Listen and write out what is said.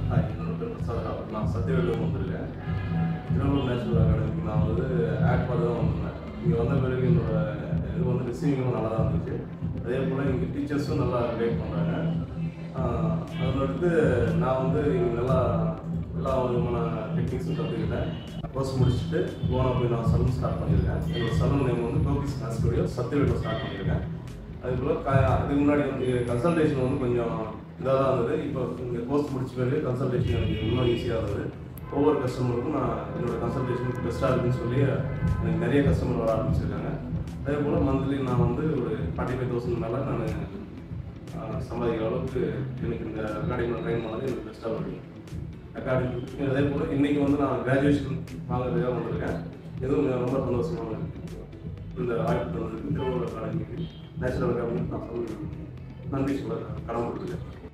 hi என்னோட பேர் பிரசாத் ராவ் நான் சத்யவேலில் வந்திருக்கேன் திருவள்ளூர் நேஷனல் அகாடமிக்கு நான் வந்து ஆக்ட் பார்த்து தான் வந்திருந்தேன் இங்கே வந்த பிறகு என்னோட இது வந்து ரிசீவிங்கும் நல்லா தான் இருந்துச்சு அதே போல் இங்கே டீச்சர்ஸும் நல்லா கைட் பண்ணுறாங்க அதில் அடுத்து நான் வந்து இங்கே நல்லா எல்லா விதமான டெக்னிக்ஸும் கற்றுக்கிட்டேன் கோர்ஸ் முடிச்சுட்டு போன போய் நான் சலூன் ஸ்டார்ட் பண்ணியிருக்கேன் என்னோட சலூன் நேம் வந்து கோபிஸ் ஹேர் ஸ்டுடியோ சத்யவேலில் ஸ்டார்ட் பண்ணியிருக்கேன் அதுக்கு போல் க அதுக்கு முன்னாடி வந்து கன்சல்டேஷன் வந்து கொஞ்சம் இதாக தான் இருந்தது இப்போ இங்கே கோர்ஸ் முடிச்ச பிறகு கன்சல்டேஷன் எனக்கு இன்னும் ஈஸியாக இருந்தது ஒவ்வொரு கஸ்டமருக்கும் நான் என்னோட கன்சல்டேஷன் பெஸ்ட்டாக இருக்குன்னு சொல்லி எனக்கு நிறைய கஸ்டமர் வர ஆரம்பிச்சிருக்காங்க அதே போல் மந்த்லி நான் வந்து ஒரு ஃபார்ட்டி ஃபைவ் தௌசண்ட் மேலே நான் சம்பாதிக்கிற அளவுக்கு எனக்கு இந்த அகாடமியில் ட்ரைன் பண்ணது எனக்கு பெஸ்ட்டாக வருது அகாடமி அதே போல் இன்றைக்கி வந்து நான் கிராஜுவேஷன் வாங்குறதுக்காக வந்திருக்கேன் எதுவும் ரொம்ப சந்தோஷமாக இருக்கு இந்த வாய்ப்பு தந்ததுக்கு திருவள்ளுவர் அகாடமிக்கு நேஷனல் அகாடமி நான் சொல்லி நன்றி சொல்ல கடமைப்பட்டிருக்கேன்